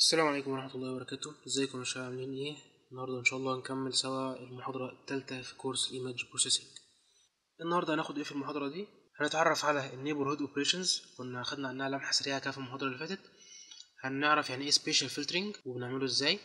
السلام عليكم ورحمة الله وبركاته ازيكم يا شباب عاملين ايه النهاردة ان شاء الله هنكمل سوا المحاضرة التالتة في كورس الايمج بروسيسنج النهاردة هناخد ايه في المحاضرة دي هنتعرف على النيبرهود اوبريشنز كنا خدنا عنها لمحة سريعة كده في المحاضرة اللي فاتت هنعرف يعني ايه سبيشال فلترنج وبنعمله ازاي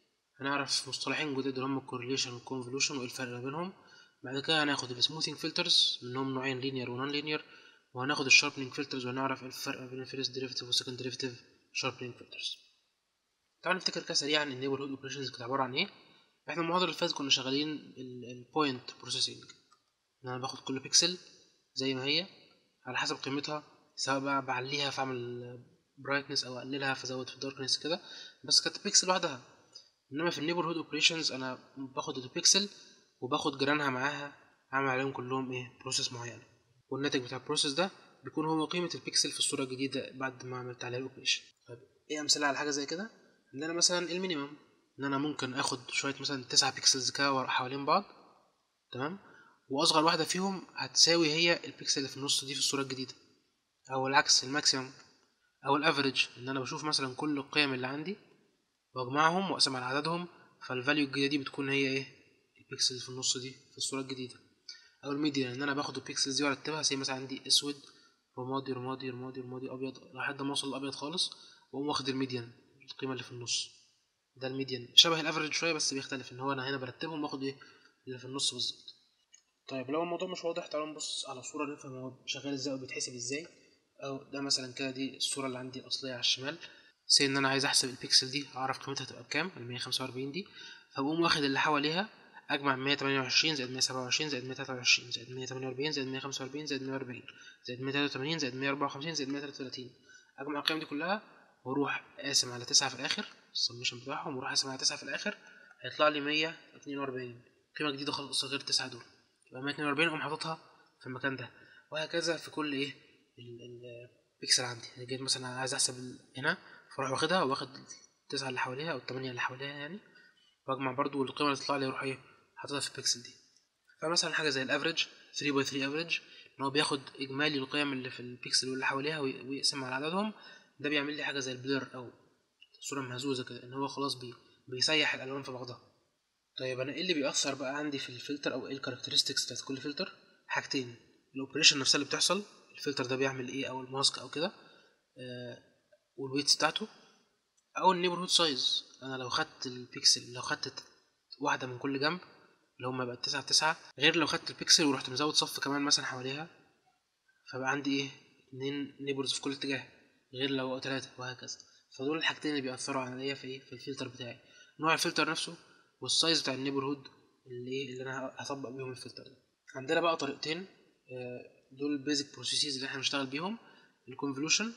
هنعرف مصطلحين جداد اللي هم الكورليشن والكونفولوشن وايه الفرق ما بينهم بعد كده هناخد السموثينج فلترز منهم نوعين لينير ونون لينير وهناخد الشاربنينج فلترز وهنعرف ايه الفرق ما بين الفيرست ديريفيتيف والسكند ديريفيتيف شاربنينج فلترز تعالوا نفتكر كده سريعا النيبرهود اوبريشنز كانت عباره عن ايه احنا المحاضره اللي فاتت كنا شغالين البوينت بروسيسنج ان انا باخد كل بيكسل زي ما هي على حسب قيمتها سواء بقى بعليها فاعمل برايتنس او اقللها فازود في الداركنس كده بس كانت بيكسل لوحدها انما في النيبرهود اوبريشنز انا باخد البيكسل وباخد جيرانها معاها اعمل عليهم كلهم ايه بروسيس معينه والناتج بتاع البروسيس ده بيكون هو قيمه البيكسل في الصوره الجديده بعد ما عملت عليها الاوبريشن طيب ايه امثله على حاجه زي كده عندنا مثلا المينيمم ان انا ممكن اخد شويه مثلا تسعة بيكسلز كده حوالين بعض تمام واصغر واحده فيهم هتساوي هي البيكسل اللي في النص دي في الصوره الجديده او العكس الماكسيمم او الافريج ان انا بشوف مثلا كل القيم اللي عندي واجمعهم واقسم على عددهم فالفاليو الجديده دي بتكون هي ايه البيكسل اللي في النص دي في الصوره الجديده او الميديان ان انا باخد البيكسلز دي وارتبها زي مثلا عندي اسود رمادي رمادي رمادي رمادي ابيض لحد ما اوصل الابيض خالص واقوم واخد الميديان القيمه اللي في النص ده الميديان شبه الافريج شويه بس بيختلف ان هو انا هنا برتبهم واخد ايه اللي في النص بالظبط طيب لو الموضوع مش واضح تعالوا نبص على الصوره نفهم هو شغال ازاي وبيتحسب ازاي او ده مثلا كده دي الصوره اللي عندي الاصليه على الشمال سي ان انا عايز احسب البيكسل دي اعرف قيمتها تبقى بكام ال 145 دي فبقوم واخد اللي حواليها اجمع 128 زائد 127 زائد 123 زائد 148 زائد 145 زائد 140 زائد 183 زائد 154 زائد 133 اجمع القيم دي كلها واروح قاسم على تسعة في الاخر السميشن بتاعهم واروح قاسم على تسعة في الاخر هيطلع لي مية اتنين واربعين قيمة جديدة خالص غير التسعة دول يبقى مية اتنين واربعين اقوم حاططها في المكان ده وهكذا في كل ايه البيكسل عندي يعني جيت مثلا عايز احسب هنا فاروح واخدها واخد التسعة اللي حواليها او التمانية اللي حواليها يعني واجمع برضو القيمة اللي تطلع لي اروح ايه حاططها في البيكسل دي فمثلا حاجة زي الافريج 3 باي 3 افريج ان هو بياخد اجمالي القيم اللي في البيكسل واللي حواليها ويقسم على عددهم ده بيعمل لي حاجه زي البلر او صوره مهزوزه كده ان هو خلاص بي بيسيح الالوان في بعضها طيب انا ايه اللي بيأثر بقى عندي في الفلتر او ايه الكاركترستكس بتاعت كل فلتر حاجتين الاوبريشن نفسها اللي بتحصل الفلتر ده بيعمل ايه او الماسك او كده آه والويتس بتاعته او النيبرهود سايز انا لو خدت البيكسل لو خدت واحده من كل جنب اللي هما بقت تسعة تسعة غير لو خدت البيكسل ورحت مزود صف كمان مثلا حواليها فبقى عندي ايه اتنين نيبرز في كل اتجاه غير لو تلاتة وهكذا فدول الحاجتين اللي بيأثروا عليا في ايه في الفلتر بتاعي نوع الفلتر نفسه والسايز بتاع النيبرهود اللي ايه اللي انا هطبق بيهم الفلتر ده عندنا بقى طريقتين دول البيزك بروسيسز اللي احنا بنشتغل بيهم الكونفولوشن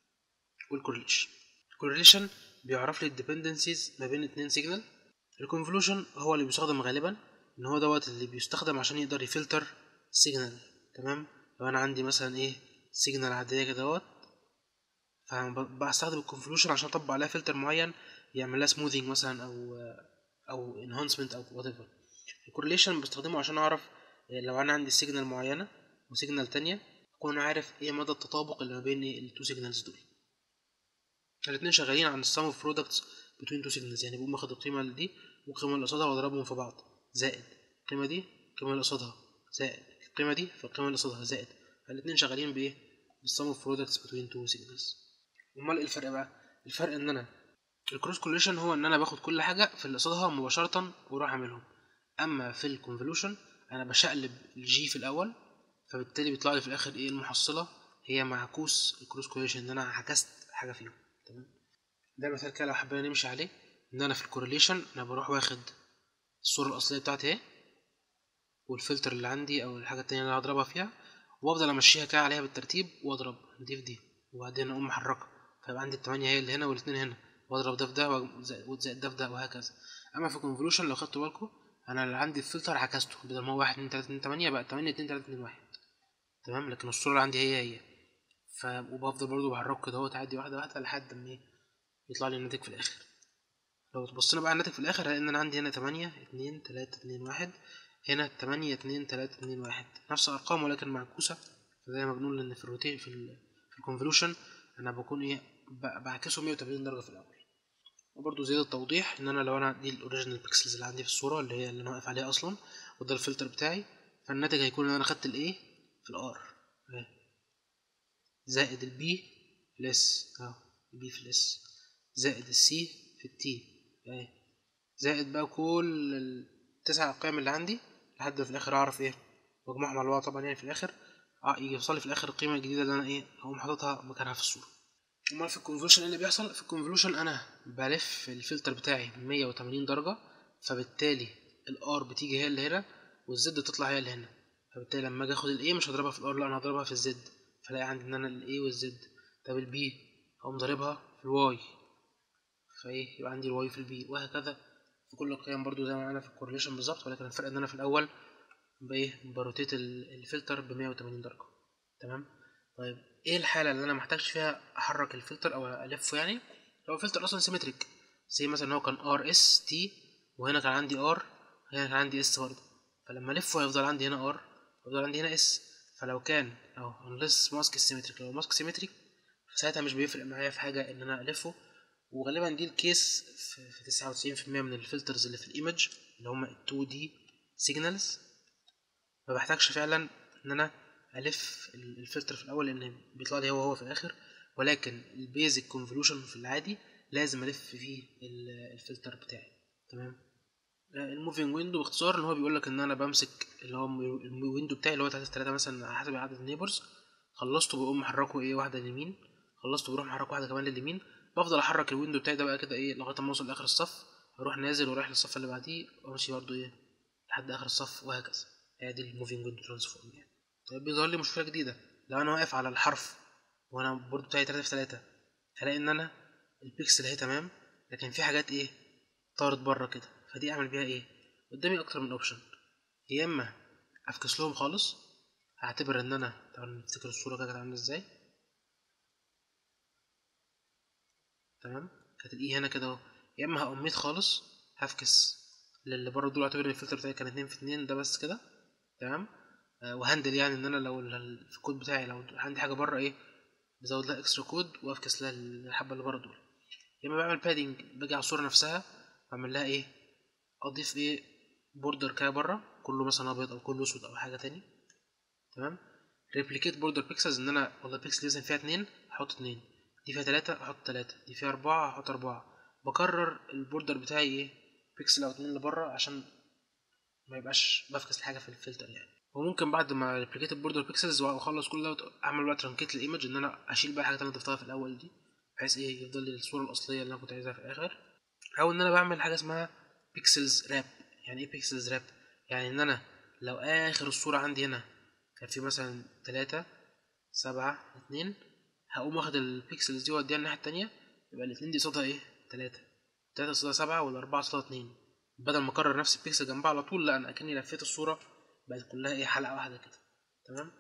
والكورليشن الكورليشن بيعرف لي الديبندنسيز ما بين اتنين سيجنال الكونفولوشن هو اللي بيستخدم غالبا ان هو دوت اللي بيستخدم عشان يقدر يفلتر سيجنال تمام لو انا عندي مثلا ايه سيجنال عاديه كده دوت فبستخدم الكونفولوشن عشان اطبق عليها فلتر معين يعمل لها سموذنج مثلا او او انهانسمنت او وات ايفر الكورليشن بستخدمه عشان اعرف لو انا عندي سيجنال معينه وسيجنال تانية اكون عارف ايه مدى التطابق اللي ما بين التو سيجنالز دول الاتنين شغالين عن السم اوف برودكتس بتوين تو سيجنالز يعني بقوم واخد القيمه دي والقيمه اللي قصادها واضربهم في بعض زائد القيمه دي القيمه اللي قصادها زائد القيمه دي في القيمه اللي قصادها زائد فالاتنين شغالين بايه بالسم اوف برودكتس بتوين تو سيجنالز امال ايه الفرق بقى الفرق ان انا الكروس كوليشن هو ان انا باخد كل حاجه في اللي قصادها مباشره واروح اعملهم اما في الكونفولوشن انا بشقلب الجي في الاول فبالتالي بيطلع لي في الاخر ايه المحصله هي معكوس الكروس كوليشن ان انا عكست حاجه فيهم تمام ده مثال كده لو حبينا نمشي عليه ان انا في الكورليشن انا بروح واخد الصوره الاصليه بتاعتي اهي والفلتر اللي عندي او الحاجه التانية اللي هضربها فيها وافضل امشيها كده عليها بالترتيب واضرب دي في دي وبعدين اقوم محركها فيبقى عندي التمانية هي اللي هنا والاتنين هنا واضرب ده في ده وزائد ده في ده وهكذا اما في الكونفولوشن لو خدتوا بالكم انا اللي عندي الفلتر عكسته بدل ما هو واحد اتنين تلاته اتنين تمانية بقى تمانية اتنين تلاته اتنين واحد تمام لكن الصورة اللي عندي هي هي ف وبفضل برضه بحركه كده اهوت عادي واحدة واحدة لحد ما ايه يطلع لي الناتج في الاخر لو بصينا بقى على الناتج في الاخر هنلاقي ان انا عندي هنا تمانية اتنين تلاتة اتنين واحد هنا تمانية اتنين تلاتة اتنين واحد نفس الارقام ولكن معكوسة فزي ما بنقول ان في الروتين في, ال... في الكونفولوشن انا بكون ايه بعكسه 180 درجة في الاول وبرضه زيادة توضيح ان انا لو انا دي الاوريجينال بيكسلز اللي عندي في الصورة اللي هي اللي انا واقف عليها اصلا وده الفلتر بتاعي فالناتج هيكون ان انا خدت الايه في الار زائد البي في الاس اهو البي في الاس زائد السي في التي اهي زائد بقى كل التسع ارقام اللي عندي لحد ما في الاخر اعرف ايه واجمعهم على بعض طبعا يعني في الاخر يجي يوصل لي في الاخر القيمه الجديده اللي انا ايه هقوم حاططها مكانها في الصوره امال في الكونفولوشن ايه اللي بيحصل في الكونفولوشن انا بلف الفلتر بتاعي 180 درجه فبالتالي الار بتيجي هي اللي هنا والزد تطلع هي اللي هنا فبالتالي لما اجي اخد الاي مش هضربها في الار لا انا هضربها في الزد فلاقي عندي ان انا الاي والزد طب البي هقوم ضاربها في الواي فايه يبقى عندي الواي في البي وهكذا في كل القيم برضو زي ما انا في الكورليشن بالظبط ولكن الفرق ان انا في الاول بايه بروتيت الفلتر ب 180 درجه تمام طيب ايه الحاله اللي انا محتاجش فيها احرك الفلتر او الفه يعني لو الفلتر اصلا سيمتريك زي مثلا هو كان ار اس تي وهنا كان عندي ار هنا كان عندي اس برضه فلما الفه هيفضل عندي هنا ار هيفضل عندي هنا اس فلو كان او unless ماسك سيمتريك لو ماسك سيمتريك فساعتها مش بيفرق معايا في حاجه ان انا الفه وغالبا دي الكيس في تسعة وتسعين في المية من الفلترز اللي في الايمج اللي هما ال 2 دي سيجنالز ما بحتاجش فعلا ان انا الف الفلتر في الاول لان بيطلع لي هو هو في الاخر ولكن البيزك كونفولوشن في العادي لازم الف فيه الفلتر بتاعي تمام الموفينج ويندو باختصار ان هو بيقول لك ان انا بمسك اللي هو الويندو بتاعي اللي هو 3 3 مثلا على حسب عدد النيبرز خلصته بقوم محركه ايه واحده لليمين خلصته بروح محركه واحده كمان لليمين بفضل احرك الويندو بتاعي ده بقى كده ايه لغايه ما اوصل لاخر الصف اروح نازل ورايح للصف اللي بعديه وامشي برضو ايه لحد اخر الصف وهكذا هي دي الموفينج ويندو ترانسفورم يعني طيب بيظهر لي مشكله جديده لو انا واقف على الحرف وانا البورد بتاعي 3 في 3 هلاقي ان انا البيكسل اهي تمام لكن في حاجات ايه طارت بره كده فدي اعمل بيها ايه قدامي اكتر من اوبشن يا اما افكس لهم خالص هعتبر ان انا تعالوا نفتكر الصوره كده كانت عامله ازاي تمام كانت الاي هنا كده اهو يا اما هقوميت خالص هفكس للي بره دول اعتبر ان الفلتر بتاعي كان اتنين في اتنين ده بس كده تمام آه وهندل يعني ان انا لو في الكود بتاعي لو عندي حاجه بره ايه بزود لها اكسترا كود وافكس لها الحبه اللي بره دول يا اما بعمل بادنج باجي على الصوره نفسها بعمل لها ايه اضيف ايه بوردر كده بره كله مثلا ابيض او كله اسود او حاجه تاني تمام ريبليكيت بوردر بيكسلز ان انا والله بيكسل مثلا فيها اتنين احط اتنين دي فيها تلاتة احط تلاتة دي فيها اربعة احط اربعة بكرر البوردر بتاعي ايه بيكسل او اتنين لبره عشان ما يبقاش بفكس الحاجه في الفلتر يعني وممكن بعد ما ريبليكيت البوردر بيكسلز واخلص كل ده اعمل بقى ترانكيت للايمج ان انا اشيل بقى الحاجات اللي انا ضفتها في الاول دي بحيث ايه يفضل لي الصوره الاصليه اللي انا كنت عايزها في الاخر او ان انا بعمل حاجه اسمها بيكسلز راب يعني ايه بيكسلز راب يعني ان انا لو اخر الصوره عندي هنا كان في مثلا تلاتة سبعة اتنين هقوم واخد البيكسلز دي واديها الناحيه التانية يبقى الاتنين دي قصادها ايه تلاتة تلاتة قصادها سبعة والاربعة قصادها اتنين بدل ما اكرر نفس البيكسل جنبها على طول لا انا اكني لفيت الصوره بقت كلها ايه حلقه واحده كده تمام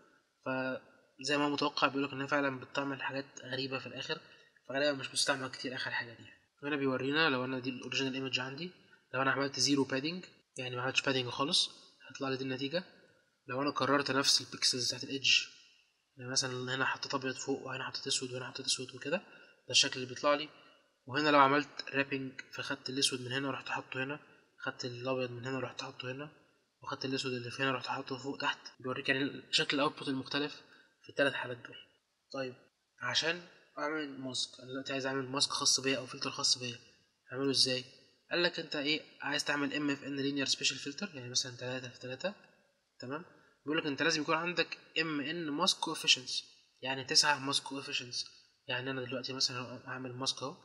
فزي ما متوقع بيقولك انها فعلا بتعمل حاجات غريبه في الاخر فغالبا مش بستعمل كتير اخر حاجه دي هنا بيورينا لو انا دي الاوريجينال ايمج عندي لو انا عملت زيرو بادنج يعني ما عملتش بادنج خالص هيطلع لي دي النتيجه لو انا كررت نفس البيكسلز بتاعت الايدج يعني مثلا هنا حطيت ابيض فوق وهنا حطيت اسود وهنا حطيت اسود وكده ده الشكل اللي بيطلع لي وهنا لو عملت رابنج فخدت الاسود من هنا ورحت حاطه هنا خدت الابيض من هنا ورحت حاطه هنا وخدت الاسود اللي في هنا رحت حاطه فوق تحت بيوريك يعني شكل الاوتبوت المختلف في الثلاث حالات دول طيب عشان اعمل ماسك انا دلوقتي عايز اعمل ماسك خاص بيا او فلتر خاص بيا اعمله ازاي قال لك انت ايه عايز تعمل ام اف ان لينير سبيشال فلتر يعني مثلا 3 في 3 تمام بيقول لك انت لازم يكون عندك ام ان ماسك كوفيشنس يعني 9 ماسك كوفيشنس يعني انا دلوقتي مثلا اعمل ماسك اهو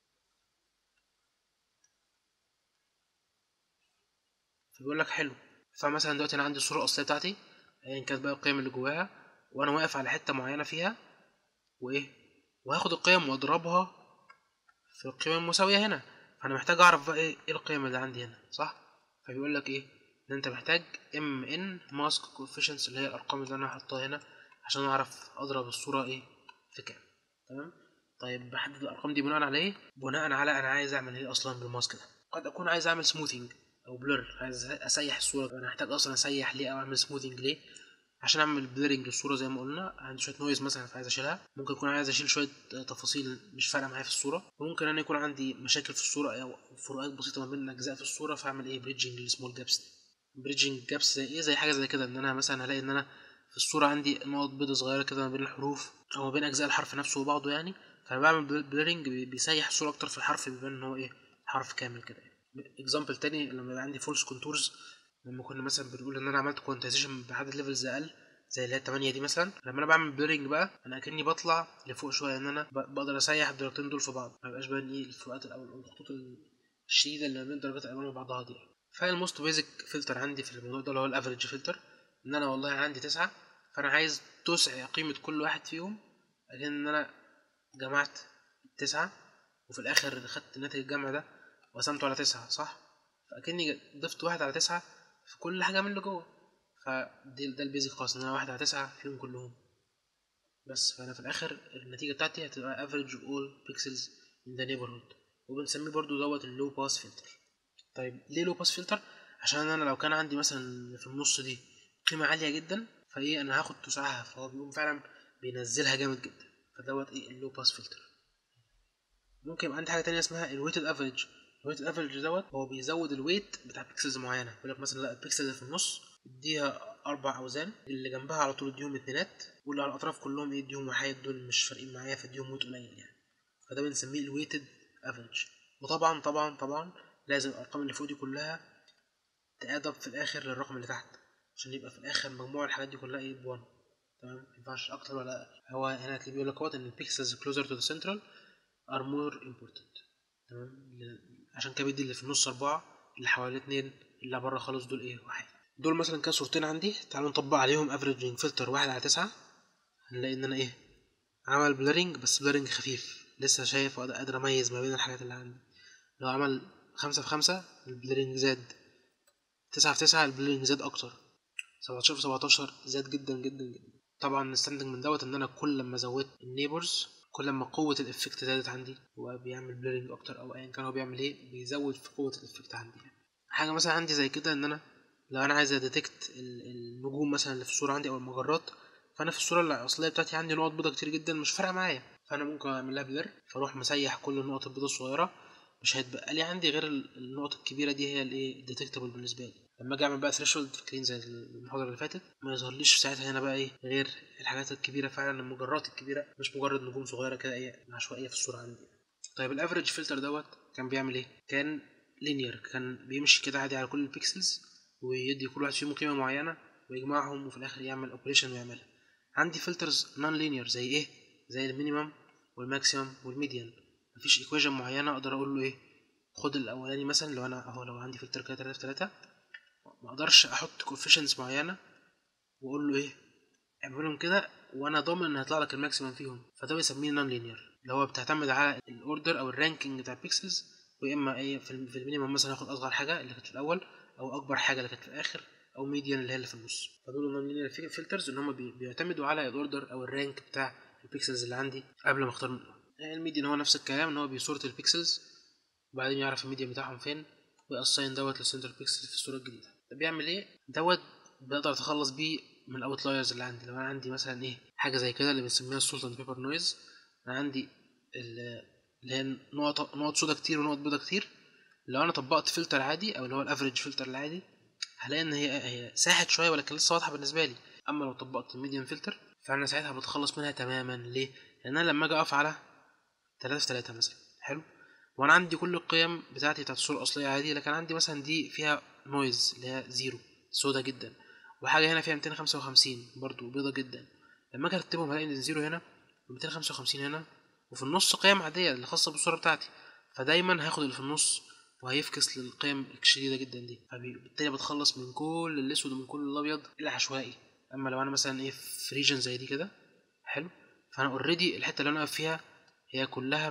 فبيقول لك حلو فمثلا دلوقتي انا عندي الصوره الاصليه بتاعتي ايا كانت بقى القيم اللي جواها وانا واقف على حته معينه فيها وايه وهاخد القيم واضربها في القيم المساويه هنا فانا محتاج اعرف بقى ايه القيم اللي عندي هنا صح فبيقول لك ايه ان انت محتاج ام ان ماسك كوفيشنس اللي هي الارقام اللي انا هحطها هنا عشان اعرف اضرب الصوره ايه في كام تمام طيب بحدد الارقام دي بناء على ايه بناء على انا عايز اعمل ايه اصلا بالماسك ده قد اكون عايز اعمل سموثينج او بلور عايز اسيح الصوره انا هحتاج اصلا اسيح ليه او اعمل سموثينج ليه عشان اعمل بليرنج للصوره زي ما قلنا عندي شويه نويز مثلا فعايز اشيلها ممكن اكون عايز اشيل شويه تفاصيل مش فارقه معايا في الصوره وممكن انا يكون عندي مشاكل في الصوره او فروقات بسيطه ما بين الاجزاء في الصوره فاعمل ايه بريدجنج للسمول جابس دي بريدجنج جابس زي ايه زي حاجه زي كده ان انا مثلا هلاقي ان انا في الصوره عندي نقط بيضة صغيره كده ما بين الحروف او ما بين اجزاء الحرف نفسه وبعضه يعني فانا بعمل بليرنج بيسيح الصوره اكتر في الحرف بيبان ان هو ايه حرف كامل كده اكزامبل تاني لما يبقى عندي فولس كونتورز لما كنا مثلا بنقول ان انا عملت كوانتايزيشن بعدد ليفلز اقل زي اللي هي 8 دي مثلا لما انا بعمل بليرنج بقى انا اكني بطلع لفوق شويه ان انا بقدر اسيح الدرجتين دول في بعض ما يبقاش باين ايه الفروقات او الخطوط الشديده اللي ما بين درجات الالوان وبعضها دي فالموست بيزك فلتر عندي في الموضوع ده اللي هو الافريج فلتر ان انا والله عندي تسعة فانا عايز تسع قيمه كل واحد فيهم لكن ان انا جمعت التسعة وفي الاخر خدت ناتج الجمع ده وقسمته على تسعة صح فاكني ضفت واحد على تسعة في كل حاجه من اللي جوه فده ده البيزك خالص ان انا واحد على تسعة فيهم كلهم بس فانا في الاخر النتيجه بتاعتي هتبقى average of all pixels in the neighborhood وبنسميه برضو دوت اللو باس فلتر طيب ليه لو باس فلتر عشان انا لو كان عندي مثلا في النص دي قيمه عاليه جدا فايه انا هاخد تسعها فهو بيقوم فعلا بينزلها جامد جدا فدوت ايه اللو باس فلتر ممكن يبقى عندي حاجه تانية اسمها الويتد افريج الويتد افريج دوت هو بيزود الويت بتاع بيكسلز معينه يقول لك مثلا لا البيكسل اللي في النص اديها اربع اوزان اللي جنبها على طول اديهم اتنينات واللي على الاطراف كلهم ايه اديهم واحد دول مش فارقين معايا فاديهم ويت قليل يعني فده بنسميه الويتد افريج وطبعا طبعا طبعا لازم الارقام اللي فوق دي كلها تأدب في الاخر للرقم اللي تحت عشان يبقى في الاخر مجموع الحاجات دي كلها ايه بوان تمام ما ينفعش اكتر ولا اقل هو هنا هتلاقيه بيقول لك اهوت ان البيكسلز closer to the central are more important تمام عشان كده بيدي اللي في النص أربعة اللي حوالي اتنين اللي بره خالص دول ايه واحد دول مثلا كده صورتين عندي تعالوا نطبق عليهم افريجنج فلتر واحد على تسعة هنلاقي ان انا ايه عمل بلرنج بس بلرنج خفيف لسه شايف وقادر اميز ما بين الحاجات اللي عندي لو عمل خمسة في خمسة البلرنج زاد تسعة في تسعة البلرنج زاد اكتر سبعتاشر في سبعتاشر زاد جدا جدا جدا طبعا نستنتج من دوت ان انا كل لما زودت النيبرز كل ما قوة الافكت زادت عندي هو بيعمل بليرنج اكتر او ايا كان هو بيعمل ايه بيزود في قوة الافكت عندي يعني. حاجة مثلا عندي زي كده ان انا لو انا عايز اديتكت النجوم مثلا اللي في الصورة عندي او المجرات فانا في الصورة الاصلية بتاعتي عندي نقط بيضاء كتير جدا مش فارقة معايا فانا ممكن اعمل لها بلر فاروح مسيح كل النقط البيضاء الصغيرة مش هيتبقى لي عندي غير النقط الكبيرة دي هي الايه الديتكتبل بالنسبة لي لما اجي اعمل بقى ثريشولد فاكرين زي المحاضره اللي فاتت ما يظهرليش ساعتها هنا بقى ايه غير الحاجات الكبيره فعلا المجرات الكبيره مش مجرد نجوم صغيره كده ايه عشوائيه في الصوره عندي طيب الافريج فلتر دوت كان بيعمل ايه كان لينير كان بيمشي كده عادي على كل البيكسلز ويدي كل واحد فيهم قيمه معينه ويجمعهم وفي الاخر يعمل اوبريشن ويعملها عندي فلترز نون لينير زي ايه زي المينيمم والماكسيمم والميديان مفيش ايكويشن معينه اقدر اقول له ايه خد الاولاني مثلا لو انا اهو لو عندي فلتر كده 3 في 3 ما اقدرش احط كوفيشنز معينه واقول له ايه اعملهم كده وانا ضامن ان هيطلع لك الماكسيمم فيهم فده بيسميه نون لينير اللي هو بتعتمد على الاوردر او الرانكينج بتاع البيكسلز ويا اما ايه في المينيمم مثلا هاخد اصغر حاجه اللي كانت في الاول او اكبر حاجه اللي كانت في الاخر او ميديان اللي هي اللي في النص فدول نون لينير فلترز ان هم بيعتمدوا على الاوردر او الرانك بتاع البيكسلز اللي عندي قبل ما اختار منهم الميديان هو نفس الكلام ان هو بيسورت البيكسلز وبعدين يعرف الميديان بتاعهم فين ويأساين دوت للسنتر بيكسل في الصوره الجديده بيعمل ايه دوت بقدر اتخلص بيه من الاوتلايرز اللي عندي لو انا عندي مثلا ايه حاجه زي كده اللي بنسميها السولت اند بيبر نويز انا عندي اللي هي نقط نقط سودا كتير ونقط بيضا كتير لو انا طبقت فلتر عادي او اللي هو الافريج فلتر العادي هلاقي ان هي هي ساحت شويه ولكن لسه واضحه بالنسبه لي اما لو طبقت الميديم فلتر فانا ساعتها بتخلص منها تماما ليه لان انا لما اجي اقف على 3 في 3 مثلا حلو وانا عندي كل القيم بتاعتي بتاعت الصوره الاصليه عادي لكن عندي مثلا دي فيها نويز اللي هي زيرو سودا جدا وحاجه هنا فيها 255 برضو بيضه جدا لما اجي ارتبهم هلاقي ان الزيرو هنا و255 هنا وفي النص قيم عاديه اللي خاصه بالصوره بتاعتي فدايما هاخد اللي في النص وهيفكس للقيم الشديده جدا دي فبالتالي بتخلص من كل الاسود ومن كل الابيض العشوائي اما لو انا مثلا ايه في ريجن زي دي كده حلو فانا اوريدي الحته اللي انا واقف فيها هي كلها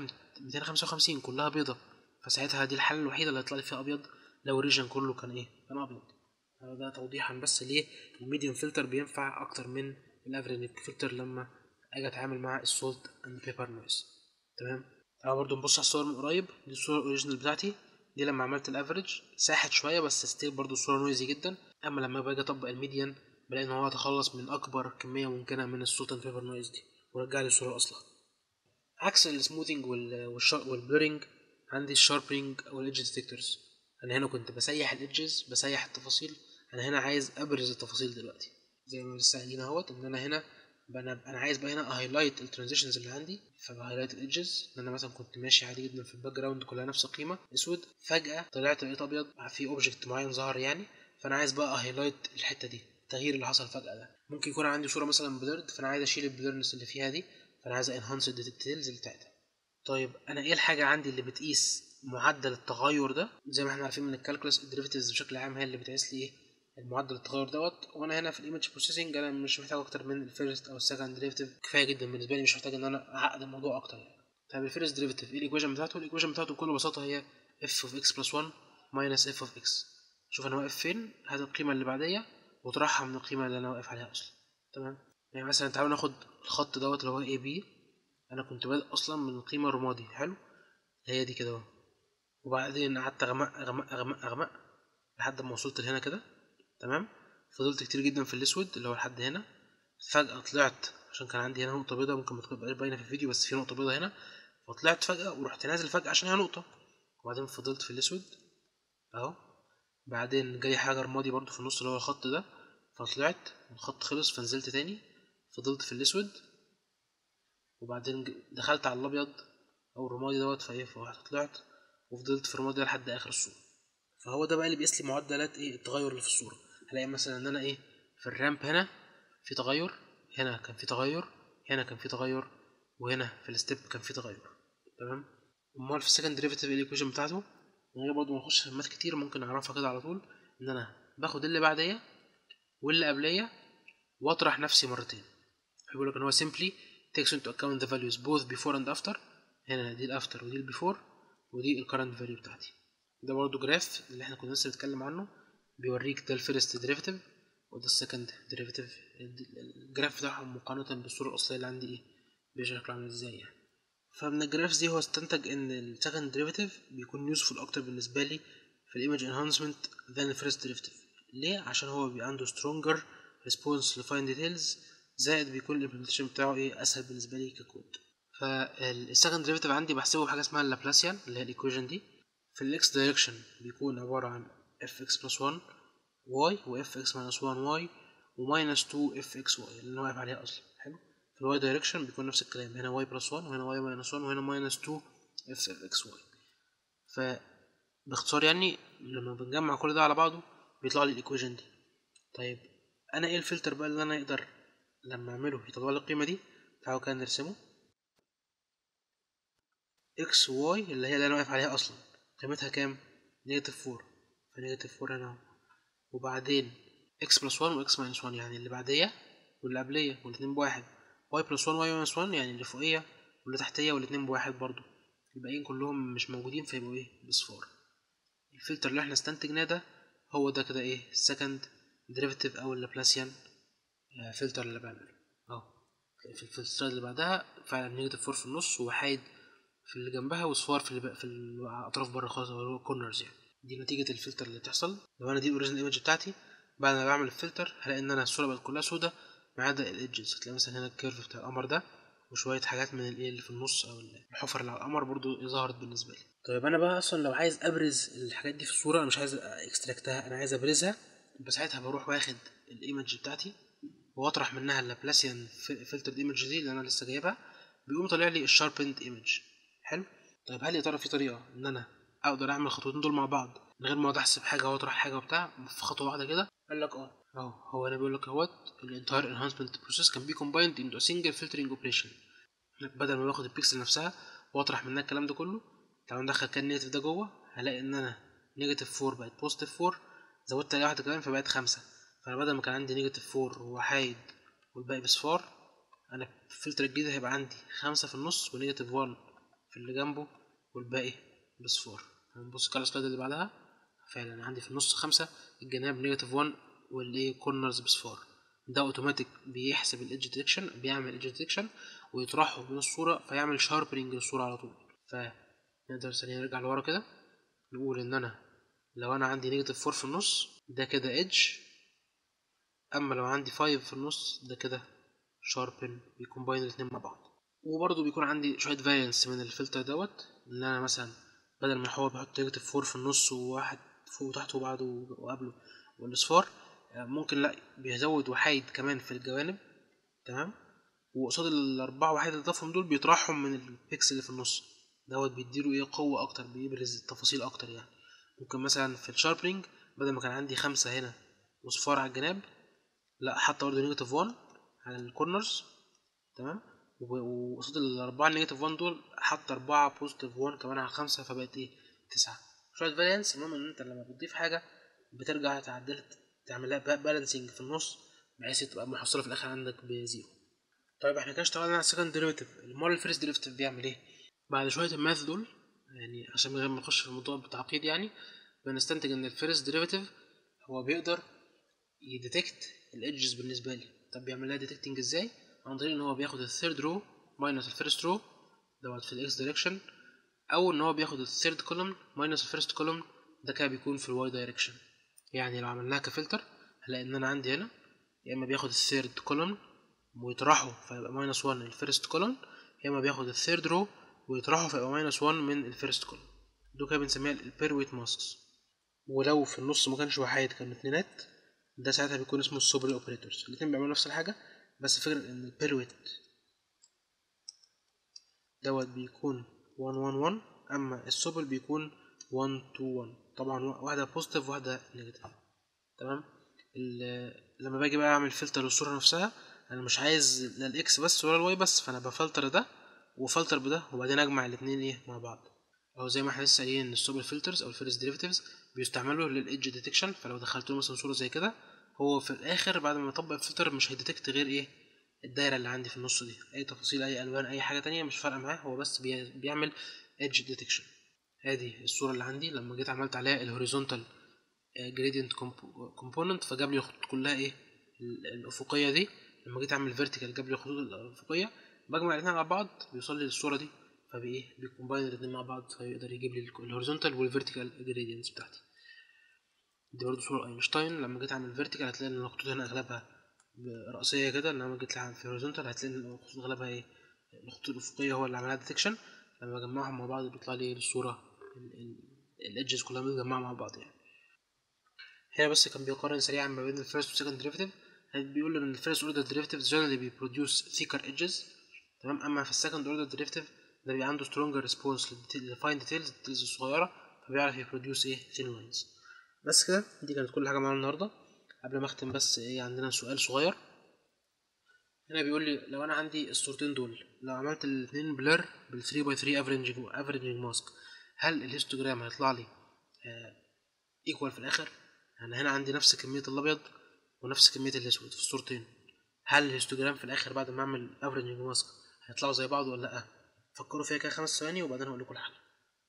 255 كلها بيضة فساعتها دي الحالة الوحيدة اللي هيطلع لي فيها أبيض لو الريجن كله كان إيه؟ كان أبيض ده توضيحا بس ليه الميديوم فلتر بينفع أكتر من الأفريج فلتر لما أجي أتعامل مع السولت أند بيبر نويز تمام؟ تعالوا برضه نبص على الصور من قريب دي الصورة الأوريجينال بتاعتي دي لما عملت الأفريج ساحت شوية بس ستيل برضه الصورة نويزي جدا أما لما باجي أطبق الميديان بلاقي ان هو تخلص من اكبر كميه ممكنه من الصوت اند بيبر نويز دي ورجع لي الصوره اصلا عكس السموثينج والبلورينج عندي الشاربينج او الايدج ديتكتورز انا هنا كنت بسيح الايدجز بسيح التفاصيل انا هنا عايز ابرز التفاصيل دلوقتي زي ما لسه قايلين اهوت ان انا هنا انا انا عايز بقى هنا هايلايت الترانزيشنز اللي عندي فبهايلايت الايدجز ان انا مثلا كنت ماشي عادي جدا في الباك جراوند كلها نفس القيمه اسود فجاه طلعت لقيت ابيض في اوبجكت معين ظهر يعني فانا عايز بقى هايلايت الحته دي التغيير اللي حصل فجاه ده ممكن يكون عندي صوره مثلا بليرد فانا عايز اشيل البليرنس اللي فيها دي فانا عايز انهانس الديتيلز بتاعتها طيب انا ايه الحاجه عندي اللي بتقيس معدل التغير ده زي ما احنا عارفين من الكالكولس الديريفيتيفز بشكل عام هي اللي بتقيس لي ايه المعدل التغير دوت وانا هنا في الايمج بروسيسنج انا مش محتاج اكتر من الفيرست او السكند ديريفيتيف كفايه جدا بالنسبه لي مش محتاج ان انا اعقد الموضوع اكتر يعني طيب الفيرست ديريفيتيف ايه الايكويشن بتاعته الايكويشن بتاعته بكل بساطه هي اف اوف اكس بلس 1 ماينس اف اوف اكس شوف انا واقف فين هات القيمه اللي بعديه واطرحها من القيمه اللي انا واقف عليها اصلا تمام يعني مثلا تعالوا ناخد الخط دوت اللي هو اي بي انا كنت بادئ اصلا من القيمه الرمادي حلو هي دي كده اهو وبعدين قعدت اغمق اغمق اغمق اغمق لحد ما وصلت لهنا كده تمام فضلت كتير جدا في الاسود اللي هو لحد هنا فجأة طلعت عشان كان عندي هنا نقطة بيضاء ممكن ما تبقاش باينة في الفيديو بس في نقطة بيضاء هنا فطلعت فجأة ورحت نازل فجأة عشان هي نقطة وبعدين فضلت في الاسود اهو بعدين جاي حاجة رمادي برضو في النص اللي هو الخط ده فطلعت الخط خلص فنزلت تاني فضلت في الاسود وبعدين دخلت على الابيض او الرمادي دوت فايه فواحد طلعت وفضلت في الرمادي ده لحد اخر الصورة فهو ده بقى اللي بيقيس لي معدلات ايه التغير اللي في الصورة هلاقي مثلا ان انا ايه في الرامب هنا في تغير هنا كان في تغير هنا كان في تغير وهنا في الستيب كان في تغير تمام امال في السكند ديريفيتيف الايكويشن بتاعته من غير برضه ما نخش في مات كتير ممكن اعرفها كده على طول ان انا باخد اللي بعديه واللي قبليه واطرح نفسي مرتين بيقول لك ان هو simply takes into account the values both before and after هنا دي الافتر ودي البيفور ودي الكرنت فاليو بتاعتي ده برضه جراف اللي احنا كنا لسه بنتكلم عنه بيوريك ده الفيرست ديريفيتيف وده السكند ديريفيتيف الجراف بتاعهم مقارنة بالصورة الأصلية اللي عندي ايه بشكل عامل ازاي يعني فمن الجرافز دي هو استنتج ان السكند ديريفيتيف بيكون يوسفول اكتر بالنسبة لي في الايمج انهانسمنت than الفيرست ديريفيتيف ليه عشان هو بيبقى عنده stronger response لفاين ديتيلز زائد بيكون الامبلمنتيشن بتاعه ايه اسهل بالنسبة لي ككود فالسكند ديريفيتيف عندي بحسبه بحاجة اسمها اللابلاسيان اللي هي الايكويشن دي في الاكس دايركشن بيكون عبارة عن اف اكس بلس 1 واي واف اكس ماينس 1 واي وماينس 2 اف اكس واي اللي انا واقف عليها اصلا حلو في الواي دايركشن بيكون نفس الكلام هنا واي بلس 1 وهنا واي ماينس 1 وهنا ماينس 2 اف اكس واي فباختصار يعني لما بنجمع كل ده على بعضه بيطلع لي الايكويشن دي طيب انا ايه الفلتر بقى اللي انا اقدر لما اعمله يطلع لي القيمه دي تعالوا كده نرسمه اكس واي اللي هي اللي انا واقف عليها اصلا قيمتها كام نيجاتيف 4 فنيجاتيف 4 هنا وبعدين اكس بلس 1 واكس ماينس 1 يعني اللي بعديه واللي قبليه والاتنين بواحد واي بلس 1 واي ماينس 1 يعني اللي فوقيه واللي تحتيه والاتنين بواحد برضو الباقيين كلهم مش موجودين فيبقوا ايه بصفار الفلتر اللي احنا استنتجناه ده هو ده كده ايه السكند ديريفيتيف او اللابلاسيان فلتر اللي بعمله اهو في الفلترات اللي بعدها فعلا نيجاتيف 4 في النص وحايد في اللي جنبها وصفار في اللي في الاطراف بره خالص اللي هو كورنرز يعني دي نتيجة الفلتر اللي بتحصل لو انا دي الاوريجينال ايمج بتاعتي بعد ما بعمل الفلتر هلاقي ان انا الصورة بقت كلها سودا ما عدا الايدجز هتلاقي مثلا هنا الكيرف بتاع القمر ده وشوية حاجات من الايه اللي في النص او الحفر اللي على القمر برضو ظهرت بالنسبة لي طيب انا بقى اصلا لو عايز ابرز الحاجات دي في الصورة انا مش عايز اكستراكتها انا عايز ابرزها يبقى ساعتها بروح واخد الايمج بتاعتي واطرح منها اللابلاسيان فلتر ايمج دي اللي انا لسه جايبها بيقوم طالع لي الشاربند ايمج حلو طيب هل يا ترى في طريقه ان انا اقدر اعمل الخطوتين دول مع بعض من غير ما اقعد احسب حاجه واطرح حاجه وبتاع في خطوه واحده كده قال لك اه اهو هو انا بيقول لك اهوت الانتاير انهانسمنت بروسيس كان بي كومبايند انتو سنجل فلترنج اوبريشن بدل ما باخد البيكسل نفسها واطرح منها الكلام ده كله تعالوا ندخل كان نيجاتيف ده جوه هلاقي ان انا نيجاتيف 4 بقت بوزيتيف 4 زودت عليها واحده كمان فبقت خمسة فانا بدل ما كان عندي نيجاتيف 4 وحايد والباقي بصفار انا في الفلتر الجديد هيبقى عندي خمسة في النص ونيجاتيف 1 في اللي جنبه والباقي بصفار هنبص كده على السلايد اللي بعدها فعلا عندي في النص خمسة الجناب نيجاتيف 1 والايه كورنرز بصفار ده اوتوماتيك بيحسب الايدج ديتكشن بيعمل ايدج ديتكشن ويطرحه من الصورة فيعمل شاربنج للصورة على طول فنقدر ثانية نرجع لورا كده نقول ان انا لو انا عندي نيجاتيف 4 في النص ده كده ايدج اما لو عندي 5 في النص ده كده شاربن بيكومباين الاتنين مع بعض وبرضه بيكون عندي شويه فاريانس من الفلتر دوت ان انا مثلا بدل ما هو بيحط نيجاتيف 4 في النص وواحد فوق وتحت وبعده وقبله والاصفار ممكن لا بيزود وحايد كمان في الجوانب تمام وقصاد الاربعه وحيد اللي ضافهم دول بيطرحهم من البيكس اللي في النص دوت بيديله ايه قوه اكتر بيبرز التفاصيل اكتر يعني ممكن مثلا في الشاربنج بدل ما كان عندي خمسة هنا وصفار على الجناب لا حط برضه نيجاتيف 1 على الكورنرز تمام وقصاد الأربعة نيجاتيف 1 دول حط أربعة بوزيتيف 1 كمان على خمسة فبقت إيه تسعة شوية فاريانس المهم إن أنت لما بتضيف حاجة بترجع تعدل تعملها بالانسنج في النص بحيث تبقى محصلة في الآخر عندك بزيرو طيب احنا كده اشتغلنا على السكند ديريفيتيف المال الفيرست ديريفيتيف بيعمل ايه؟ بعد شوية الماث دول يعني عشان من غير ما نخش في الموضوع بتعقيد يعني بنستنتج ان الفيرست ديريفيتيف هو بيقدر يديتكت الايدجز بالنسبة لي طب بيعمل لها ديتكتنج ازاي؟ عن طريق ان هو بياخد الثيرد رو ماينس الفيرست رو دوت في الاكس دايركشن او ان هو بياخد الثيرد كولوم ماينس الفيرست كولوم ده كده بيكون في الواي دايركشن يعني لو عملناها كفلتر هنلاقي ان انا عندي هنا يا اما بياخد الثيرد كولوم ويطرحه فيبقى ماينس 1 الفيرست كولوم يا اما بياخد الثيرد رو ويطرحه فيبقى ماينس 1 من الفيرست كولوم دول كده بنسميها البيرويت ماسكس ولو في النص ما كانش وحيد كانوا اتنينات ده ساعتها بيكون اسمه السوبر اوبريتورز الاتنين بيعملوا نفس الحاجة بس فكرة ان البيرويت دوت بيكون 1 1 1 اما السوبر بيكون 1 2 1 طبعا واحدة بوزيتيف وواحدة نيجاتيف تمام لما باجي بقى اعمل فلتر للصورة نفسها انا مش عايز لا الاكس بس ولا الواي بس فانا بفلتر ده وفلتر بده وبعدين اجمع الاتنين ايه مع بعض او زي ما احنا لسه قايلين ان السوبر فلترز او الفيرست ديريفيتيفز بيستعملوا للايدج ديتكشن فلو دخلت له مثلا صوره زي كده هو في الاخر بعد ما يطبق الفلتر مش هيديتكت غير ايه الدايره اللي عندي في النص دي اي تفاصيل اي الوان اي حاجه تانية مش فارقه معاه هو بس بي بيعمل ايدج ديتكشن ادي الصوره اللي عندي لما جيت عملت عليها الهوريزونتال جريدينت كومبوننت فجاب لي الخطوط كلها ايه الافقيه دي لما جيت اعمل فيرتيكال جاب لي الخطوط الافقيه بجمع الاثنين على بعض بيوصل لي للصوره دي فبايه بيكومباين الاثنين مع بعض فيقدر يجيب لي الهوريزونتال والفيرتيكال جريدينتس بتاعتي دي برضه صوره اينشتاين لما جيت اعمل فيرتيكال هتلاقي ان الخطوط هنا اغلبها رأسية كده لما جيت اعمل في هوريزونتال هتلاقي ان الخطوط اغلبها ايه الخطوط الافقيه هو اللي عملها ديتكشن لما بجمعهم مع بعض بيطلع لي الصوره الايدجز كلها متجمعه مع بعض يعني هنا بس كان بيقارن سريعا ما بين الفيرست والسكند ديريفيتيف بيقول ان الفيرست اوردر ديريفيتيف generally بيبروديوس thicker edges تمام اما في السكند اوردر ديريفيتيف ده بيبقى عنده stronger response للفاين ديتيلز الديتيلز الصغيره فبيعرف يبروديوس ايه thin lines بس كده دي كانت كل حاجه معانا النهارده قبل ما اختم بس ايه عندنا سؤال صغير هنا بيقول لي لو انا عندي الصورتين دول لو عملت الاثنين بلر بال 3 باي 3 افريجنج افريجنج ماسك هل الهيستوجرام هيطلع لي ايكوال في الاخر يعني هنا عندي نفس كميه الابيض ونفس كميه الاسود في الصورتين هل الهيستوجرام في الاخر بعد ما اعمل افريجنج ماسك هيطلعوا زي بعض ولا لا فكروا فيها كده خمس ثواني وبعدين هقول لكم الحل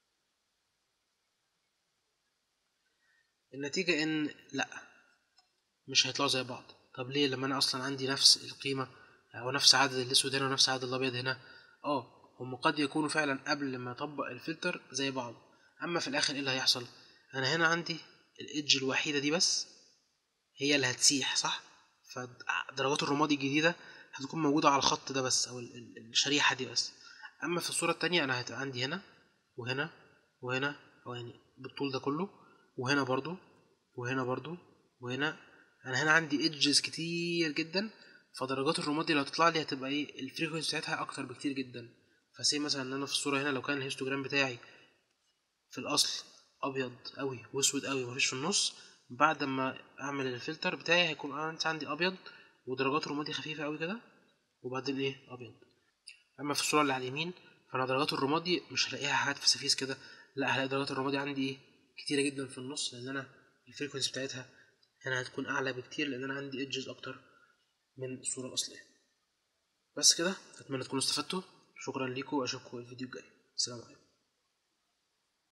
النتيجة ان لا مش هيطلعوا زي بعض طب ليه لما انا اصلا عندي نفس القيمة او نفس عدد الاسود هنا ونفس عدد الابيض هنا اه هم قد يكونوا فعلا قبل ما اطبق الفلتر زي بعض اما في الاخر ايه اللي هيحصل انا هنا عندي الايدج الوحيدة دي بس هي اللي هتسيح صح فدرجات الرمادي الجديدة هتكون موجودة على الخط ده بس او الشريحة دي بس اما في الصورة التانية انا هتبقى عندي هنا وهنا وهنا او يعني بالطول ده كله وهنا برضو وهنا برضو وهنا انا هنا عندي ايدجز كتير جدا فدرجات الرمادي اللي هتطلع لي هتبقى ايه الفريكونسي بتاعتها اكتر بكتير جدا فسي مثلا ان انا في الصورة هنا لو كان الهيستوجرام بتاعي في الاصل ابيض قوي واسود قوي مفيش في النص بعد ما اعمل الفلتر بتاعي هيكون انا عندي ابيض ودرجات رمادي خفيفه قوي كده وبعدين ايه ابيض اما في الصوره اللي على اليمين فانا درجات الرمادي مش هلاقيها حاجات فسافيس كده لا هلاقي درجات الرمادي عندي ايه كتيره جدا في النص لان انا الفريكونسي بتاعتها هنا هتكون اعلى بكتير لان انا عندي ايدجز اكتر من الصوره الاصليه بس كده اتمنى تكونوا استفدتوا شكرا ليكم واشوفكم الفيديو الجاي السلام عليكم